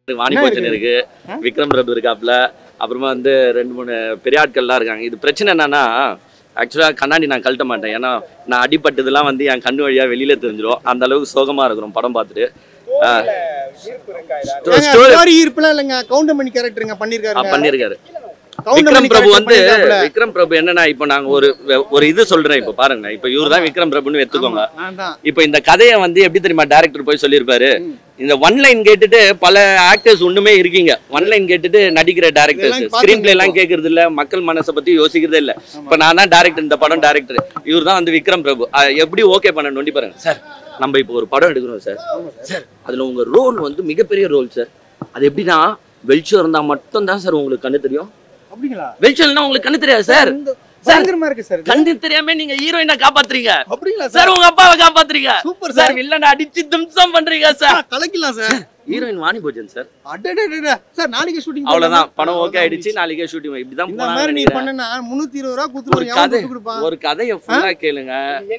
வாணி என்ன கோச்சன் இருக்கு விக்ரம் பிரபு இருக்காப்ல அப்புறமா வந்து ரெண்டு மூணு பெரிய ஆட்கள்லாம் இருக்காங்க இது பிரச்சனை என்னன்னா ஆக்சுவலாக கண்ணாடி நான் கழட்ட மாட்டேன் ஏன்னா நான் அடிபட்டதெல்லாம் வந்து என் கண்ணு வழியா வெளியில தெரிஞ்சிடும் அந்த அளவுக்கு சோகமா இருக்கிறோம் படம் பார்த்துட்டு ஆ. Story- ஸ்டோரி ஈர்ப்புலாம் இல்லைங்க கவுண்டமணி கேரக்டருங்க ஆ, பண்ணிருக்காரு பண்ணிருக்காரு கவுண்டமணி விக்ரம் பிரபு character வந்து பண்ணிருக்காப்புல. விக்ரம் பிரபு என்னன்னா இப்போ நாங்க ஒரு ஒரு இது சொல்றேன் இப்போ பாருங்க இப்போ இவரு தான் விக்ரம் பிரபுன்னு எடுத்துக்கோங்க நான் தான் இப்போ இந்த கதையை வந்து எப்படி தெரியுமா டைரக்டர் போய் சொல்லியிருப்பாரு இந்த ஒன் லைன் கேட்டுட்டு பல ஆக்டர்ஸ் ஒண்ணுமே இருக்கீங்க ஒன் லைன் கேட்டுட்டு நடிக்கிற டேரக்டர்ஸ் இதெல்லாம் ஸ்கிரீன் பிளே எல்லாம் பார்த்துட்டு கேட்கறது இல்ல மக்கள் மனசை பத்தி யோசிக்கிறதே இல்ல இப்போ நான் தான் டேரக்டர் இந்த படம் டேரக்டர் இவர் தான் வந்து விக்ரம் பிரபு அஹ் எப்படி ஓகே பண்ண நோண்டி பாருங்க சார் நம்ம இப்போ ஒரு படம் எடுக்கிறோம் சார் சார் அதுல உங்க ரோல் வந்து மிகப்பெரிய ரோல் சார் அது எப்படின்னா வெளிச்சம் இருந்தா மட்டும் தான் சார் உங்களுக்கு கண்ணு தெரியும் அப்படிங்களா வெளிச்சம் இல்லைன்னா உங்களுக்கு கண்ணு தெரியாது சார் இந்த பயங்கரமா இருக்கு சார் இது. கண்ணு தெரியாம நீங்க ஹீரோயினை காப்பாத்துறீங்க அப்படிங்களா சார் உங்க அப்பாவை காப்பாத்துறீங்க சூப்பர் சார் சார் வில்லனை அடிச்சு திம்சம் பண்றீங்க சார் கலக்கலாம் sir heroine Vani Bhojan sir அடடடட சார் நாளைக்கு ஷூட்டிங் அவ்வளவுதான் படம் ஓகே ஆயிடுச்சு நாளைக்கே ஷூட்டிங் இப்படிதான் இந்த மாதிரி நீ போனாங்க பண்ணனா முன்னூத்தி இருபது ரூபா ஒரு குடுத்துருவோம் கதை எவன் கொடுத்து கொடுப்பான் ஒரு கதையை ஃபுல்லா கேளுங்க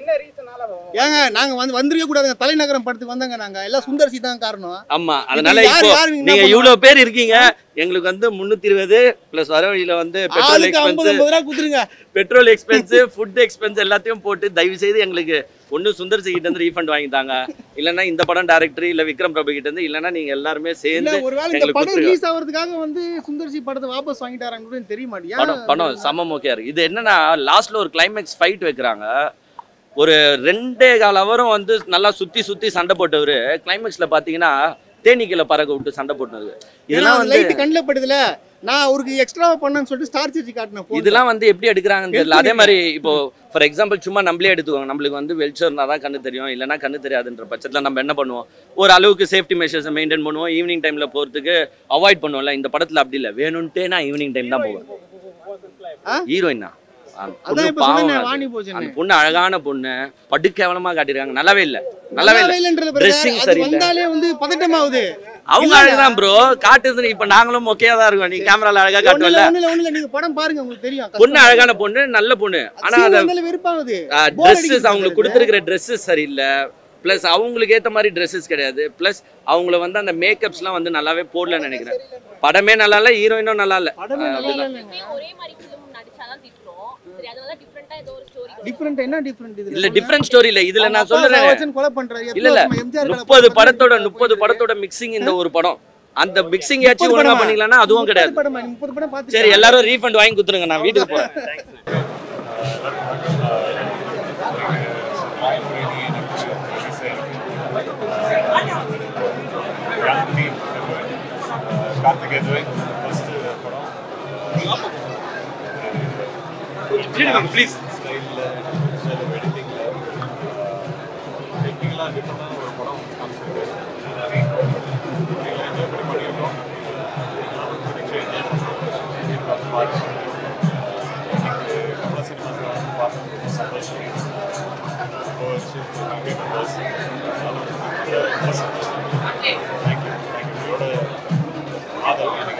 ஏங்க நாங்க வந்து வந்திருக்க கூடாதுங்க தலைநகரம் படத்துக்கு வந்தாங்க நாங்க எல்லாம் சுந்தர்சி தான் காரணம் ஆமா அதனால யார் இப்போ யார் இவங்க நீங்க என்ன இவ்வளவு பேர் இருக்கீங்க எங்களுக்கு வந்து முன்னூத்தி இருபது பிளஸ் வர வழியில வந்து பெட்ரோல் ஆளுக்கு ஐம்பது எக்ஸ்பென்ஸ் ஐம்பது ரூபா குடுத்துருங்க பெட்ரோல் எக்ஸ்பென்ஸ் ஃபுட் எக்ஸ்பென்ஸ் எல்லாத்தையும் போட்டு தயவு செய்து எங்களுக்கு ஒண்ணு சுந்தர் சி கிட்ட இருந்து ரீஃபண்ட் வாங்கி தாங்க இல்லன்னா இந்த படம் டைரக்டர் இல்ல விக்ரம் பிரபு கிட்ட இருந்து இல்லன்னா நீங்க எல்லாருமே இல்ல சேர்ந்து ஒருவேளை இந்த எங்களுக்கு படம் கொடுத்துருங்க. ரிலீஸ் ஆகிறதுக்காக வந்து சுந்தர்சி படத்தை வாபஸ் வாங்கிட்டாராங்கன்னு தெரிய மாட்டியா படம் படம் செம்ம மோக்கையா இருக்கு இது என்னன்னா லாஸ்ட்ல ஒரு கிளைமேக்ஸ் ஃபைட் வைக்கிறாங்க ஒரு ரெண்டே கால் அவரும் வந்து நல்லா சுத்தி சுத்தி சண்டை போட்டவரு கிளைமேக்ஸ்ல பாத்தீங்கன்னா தேனீக்கில பறக்க விட்டு சண்டை போட்டது இதெல்லாம் வந்து லைட் கண்ணில் படுதுல நான் அவருக்கு எக்ஸ்ட்ராவா பண்ணேன்னு சொல்லிட்டு ஸ்டார் சர்ச்சி காட்டினேன் phone ல. இதெல்லாம் வந்து எப்படி எடுக்கிறாங்கன்னு தெரியல அதே மாதிரி இப்போ ஃபார் எக்ஸாம்பிள் சும்மா நம்மளே எடுத்துக்கோங்க நம்மளுக்கு வந்து வெளிச்சம் இருந்தால் தான் கண்ணு தெரியும் இல்லைன்னா கண்ணு தெரியாதுன்ற பட்சத்தில் நம்ம என்ன பண்ணுவோம் ஒரு அளவுக்கு சேஃப்டி மெஷர்ஸை மெயின்டைன் பண்ணுவோம் ஈவினிங் டைமில் போகிறதுக்கு அவாய்ட் பண்ணுவோம்ல இந்த படத்தில் அப்படி இல்லை வேணும்ட்டே நான் ஈவினிங் டைம் தான் போவேன் ஆ? ஹீரோயினா அதான் இப்ப சொன்னேனே வாணி போச்சுன்னு அந்த பொண்ணு அழகான பொண்ணு படு கேவலமா காட்டிருக்காங்க நல்லாவே இல்ல நல்லாவே இல்ல இல்லைன்றது Dressing அது சரியில்லை. வந்தாலே வந்து பதட்டமாகுது அவங்க அழகுதான் ப்ரோ காட்டுறது இப்ப நாங்களும் மொக்கையா தான் இருக்கோம் நீ கேமரால அழகா ஒண்ணுல காட்டுவல ஒண்ணுல ஒண்ணுல நீங்க படம் பாருங்க உங்களுக்கு தெரியும் பொண்ணு அழகான பொண்ணு நல்ல பொண்ணு ஆனா scene அத வந்தாலே வெறுப்பாகுது Bore ட்ரெஸ்ஸஸ் அடிக்குது அவங்களுக்கு பாக்குறது. கொடுத்துருக்கிற ட்ரெஸ்ஸஸ் சரியில்லை ப்ளஸ் அவங்களுக்கு ஏத்த மாதிரி ட்ரெஸ்ஸஸ் கிடையாது ப்ளஸ் அவங்கள வந்து அந்த மேக்கப்ஸ்லாம் வந்து நல்லாவே போடலன்னு நினைக்கிறேன் படமே நல்லா இல்ல ஹீரோயினும் நல்லா இல்ல படமே நல்லா இல்லைங்க எப்பயுமே ஒரே மாதிரி ஃபிலிம் நடிச்சாதான் திட்டுறோம் சரி அதனால டிஃப்ரெண்டா ஏதோ ஒரு ஸ்டோரி டிஃபரெண்ட் என்ன டிஃபரெண்ட் இது இல்ல டிஃப்ரெண்ட் ஸ்டோரி இல்ல இதுல நான் சொல்றேன் கொலை பண்றாரு இல்ல இல்ல முப்பது படத்தோட முப்பது படத்தோட மிக்சிங் இந்த ஒரு படம் அந்த மிக்சிங் ஏச்சும் ஒழுங்கா பண்ணிக்கலன்னா அதுவும் கிடையாது படம் முப்பது படம் பார்த்து சரி எல்லாரும் ரீஃபண்ட் வாங்கி கொடுத்துருங்க நான் வீட்டுக்கு போறேன் கார்த்திக் எதுவும் ஃபர்ஸ்ட் படம் ப்ளீஸ் ஸ்டைலில் ஸ்டைல் எடிட்டிங்கில் டெக்னிக்கலாக டிஃப்ரெண்டான ஒரு படம் காமிச்சிருக்கு என்ஜாய் பண்ணி பண்ணியிருக்கோம் கமலா சினிமாஸ் வந்து பார்த்து ரொம்ப சந்தோஷம் ரொம்ப வருஷம் ஃபேமிலி மெம்பர்ஸ் ரொம்ப சந்தோஷம் தேங்க்யூ தேங்க்யூ உங்களோட ஆதரவு எனக்கு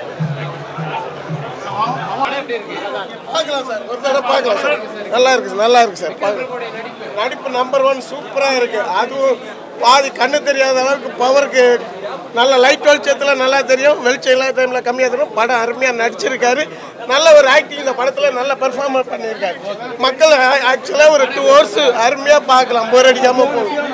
பார்க்கலாம் சார் ஒரு தடவை பார்க்கலாம் சார் நல்லா இருக்கு சார் நல்லா இருக்கு சார் பார்க்கலாம். நடிப்பு நம்பர் ஒன் சூப்பராக இருக்கு அதுவும் பாதி கண்ணு தெரியாத அளவுக்கு பவருக்கு நல்ல லைட் வெளிச்சத்தில் நல்லா தெரியும் வெளிச்சம் இல்லாத டைமில் கம்மியாக தெரியும் படம் அருமையாக நடிச்சிருக்காரு நல்ல ஒரு ஆக்டிங் இந்த படத்தில் நல்ல பெர்ஃபார்மர் பண்ணியிருக்காரு மக்கள் ஆக்சுவலாக ஒரு டூ ஹவர்ஸ் அருமையாக பார்க்கலாம் போர் அடிக்காமல் போகும்